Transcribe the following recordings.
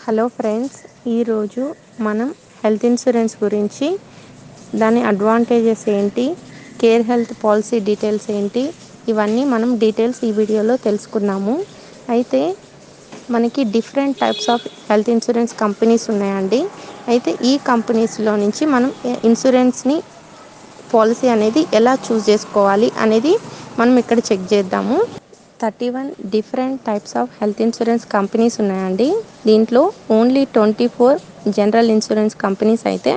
hello friends ఈరోజు మనం health insurance గురించి దాని అడ్వాంటేజెస్ ఏంటి కేర్ హెల్త్ పాలసీ డీటెయిల్స్ ఏంటి ఇవన్నీ మనం డీటెయిల్స్ ఈ వీడియోలో తెలుసుకుందాము అయితే మనకి different types of health insurance companies ఉన్నాయండి అయితే ఈ కంపెనీస్లో నుంచి మనం ఇన్సూరెన్స్ని పాలసీ అనేది ఎలా చూస్ చేసుకోవాలి అనేది మనం ఇక్కడ చెక్ చేద్దాము thirty one different types of health insurance companies ఉన్నాయండి దీంట్లో only twenty four general insurance companies అయితే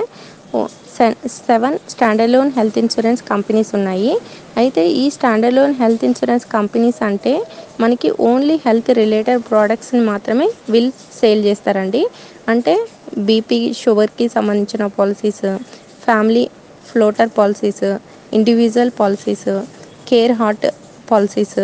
seven standalone health insurance companies ఉన్నాయి అయితే ఈ స్టాండర్లోన్ హెల్త్ ఇన్సూరెన్స్ కంపెనీస్ అంటే మనకి ఓన్లీ హెల్త్ రిలేటెడ్ ప్రోడక్ట్స్ని మాత్రమే వీళ్ళు సేల్ చేస్తారండి అంటే బీపీ షుగర్కి సంబంధించిన policies family floater policies individual policies Care Heart policies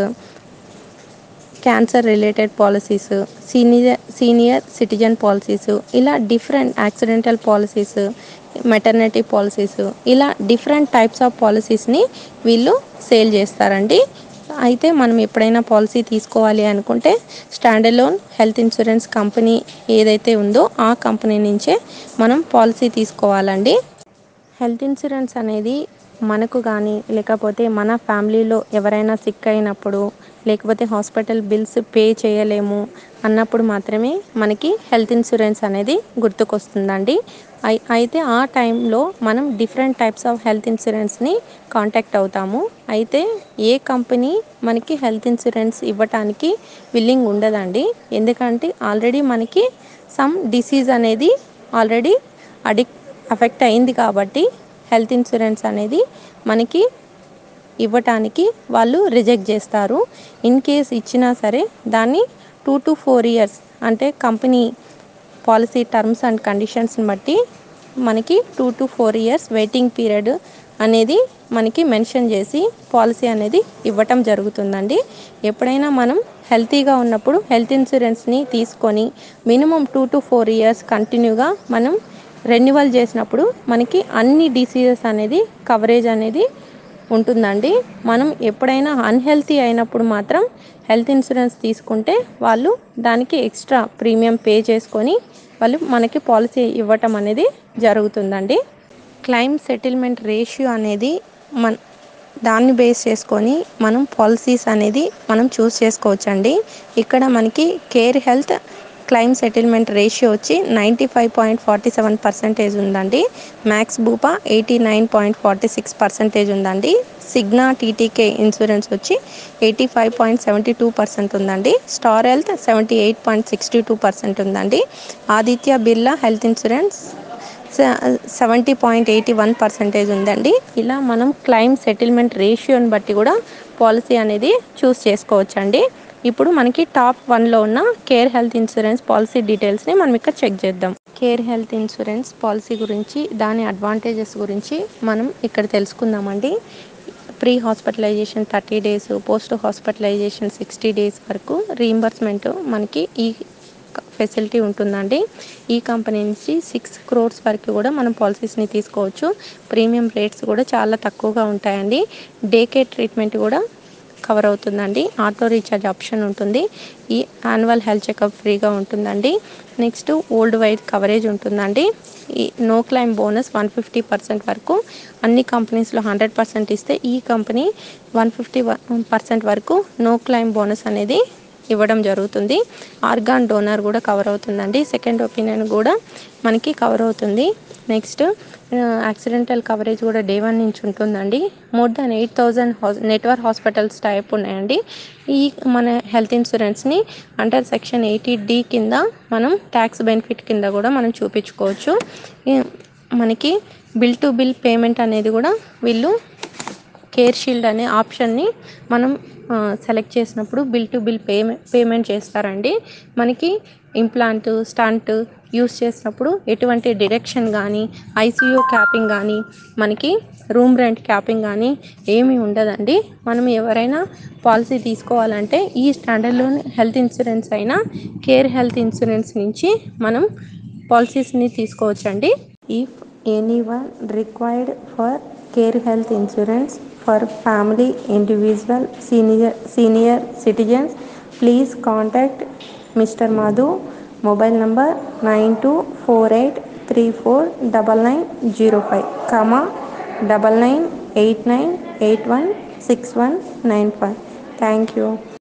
cancer related policies senior senior citizen policies ఇలా different accidental policies maternity policies ఇలా డిఫరెంట్ టైప్స్ ఆఫ్ పాలసీస్ని వీళ్ళు సేల్ చేస్తారండి అయితే మనం ఎప్పుడైనా పాలసీ తీసుకోవాలి అనుకుంటే స్టాండర్లోన్ హెల్త్ ఇన్సూరెన్స్ కంపెనీ ఏదైతే ఉందో ఆ కంపెనీ నుంచే మనం పాలసీ తీసుకోవాలండి హెల్త్ ఇన్సూరెన్స్ అనేది మనకు కానీ లేకపోతే మన ఫ్యామిలీలో ఎవరైనా సిక్ అయినప్పుడు లేకపోతే హాస్పిటల్ బిల్స్ పే చేయలేము అన్నప్పుడు మాత్రమే మనకి హెల్త్ ఇన్సూరెన్స్ అనేది గుర్తుకొస్తుందండి అయి అయితే ఆ టైంలో మనం డిఫరెంట్ టైప్స్ ఆఫ్ హెల్త్ ఇన్సూరెన్స్ని కాంటాక్ట్ అవుతాము అయితే ఏ కంపెనీ మనకి హెల్త్ ఇన్సూరెన్స్ ఇవ్వటానికి విల్లింగ్ ఉండదండి ఎందుకంటే ఆల్రెడీ మనకి సమ్ డిసీజ్ అనేది ఆల్రెడీ అడిక్ట్ అఫెక్ట్ అయింది కాబట్టి హెల్త్ ఇన్సూరెన్స్ అనేది మనకి ఇవ్వటానికి వాళ్ళు రిజెక్ట్ చేస్తారు ఇన్ కేస్ ఇచ్చినా సరే దాన్ని టూ టు ఫోర్ ఇయర్స్ అంటే కంపెనీ పాలసీ టర్మ్స్ అండ్ కండిషన్స్ని బట్టి మనకి two to four years waiting period అనేది మనకి మెన్షన్ చేసి పాలసీ అనేది ఇవ్వటం జరుగుతుందండి ఎప్పుడైనా మనం హెల్తీగా ఉన్నప్పుడు హెల్త్ ఇన్సూరెన్స్ని తీసుకొని minimum two to four years కంటిన్యూగా మనం రెన్యువల్ చేసినప్పుడు మనకి అన్ని డిసీజెస్ అనేది కవరేజ్ అనేది ఉంటుందండి మనం ఎప్పుడైనా అన్హెల్తీ అయినప్పుడు మాత్రం హెల్త్ ఇన్సూరెన్స్ తీసుకుంటే వాళ్ళు దానికి ఎక్స్ట్రా ప్రీమియం పే చేసుకొని వాళ్ళు మనకి పాలసీ ఇవ్వటం అనేది జరుగుతుందండి క్లైమ్ సెటిల్మెంట్ రేషియో అనేది మన దాన్ని బేస్ చేసుకొని మనం పాలసీస్ అనేది మనం చూస్ చేసుకోవచ్చండి ఇక్కడ మనకి Care Health claim settlement ratio వచ్చి ninety five point forty seven percentage ఉందండి Max Bupa eighty nine point forty six percentage ఉందండి సిగ్నా టీటీకే ఇన్సూరెన్స్ వచ్చి eighty five point seventy two percent ఉందండి Star Health seventy eight point sixty two percent ఉందండి Aditya Birla health insurance seventy point eighty one percentage ఉందండి ఇలా మనం claim settlement రేషియోని బట్టి కూడా policy అనేది చూస్ చేసుకోవచ్చండి ఇప్పుడు మనకి టాప్ వన్లో ఉన్న కేర్ హెల్త్ ఇన్సూరెన్స్ పాలసీ డీటెయిల్స్ని మనం ఇక్కడ చెక్ చేద్దాం కేర్ హెల్త్ ఇన్సూరెన్స్ పాలసీ గురించి దాని అడ్వాంటేజెస్ గురించి మనం ఇక్కడ తెలుసుకుందామండి pre hospitalisation thirty days post hospitalisation sixty days వరకు రీయింబర్స్మెంట్ మనకి ఈ ఫెసిలిటీ ఉంటుందండి ఈ కంపెనీ నుంచి సిక్స్ క్రోర్స్ వరకు కూడా మనం పాలసీస్ని తీసుకోవచ్చు ప్రీమియం రేట్స్ కూడా చాలా తక్కువగా ఉంటాయండి డే కేర్ ట్రీట్మెంట్ కూడా కవర్ అవుతుందండి ఆటో రీఛార్జ్ ఆప్షన్ ఉంటుంది ఈ యాన్యువల్ హెల్త్ చెకప్ ఫ్రీగా ఉంటుందండి నెక్స్ట్ ఓల్డ్ వైడ్ కవరేజ్ ఉంటుందండి ఈ no claim bonus one fifty percent వరకు అన్ని కంపెనీస్లో హండ్రెడ్ పర్సెంట్ ఇస్తే ఈ కంపెనీ వన్ ఫిఫ్టీ పర్సెంట్ వరకు నో క్లైమ్ బోనస్ అనేది ఇవ్వడం జరుగుతుంది ఆర్గాన్ డోనర్ కూడా కవర్ అవుతుందండి సెకండ్ ఒపీనియన్ కూడా మనకి కవర్ అవుతుంది నెక్స్ట్ యాక్సిడెంటల్ కవరేజ్ కూడా డే వన్ నుంచి ఉంటుందండి more than eight thousand has network hospitals type ఉన్నాయండి ఈ మన హెల్త్ ఇన్సూరెన్స్ని అండర్ సెక్షన్ ఎయిటీ డి కింద మనం ట్యాక్స్ బెనిఫిట్ కింద కూడా మనం చూపించుకోవచ్చు మనకి బిల్ టు బిల్ పేమెంట్ అనేది కూడా వీళ్ళు కేర్ షీల్డ్ అనే ఆప్షన్ని మనం సెలెక్ట్ చేసినప్పుడు bill to bill payment payment చేస్తారండి మనకి ఇంప్లాంట్ స్టంట్ యూస్ చేసినప్పుడు ఎటువంటి డిడక్షన్ కానీ ఐసీయూ క్యాపింగ్ కానీ మనకి రూమ్ రెంట్ క్యాపింగ్ కానీ ఏమీ ఉండదండి మనం ఎవరైనా పాలసీ తీసుకోవాలంటే ఈ స్టాండర్డ్లోని హెల్త్ ఇన్సూరెన్స్ అయినా కేర్ హెల్త్ ఇన్సూరెన్స్ నుంచి మనం పాలసీస్ని తీసుకోవచ్చండి if any one required for Care Health insurance for family individual senior senior citizens please contact mister Madhu mobile number nine two four eight three four double nine zero five comma double nine eight nine eight one six one nine five thank you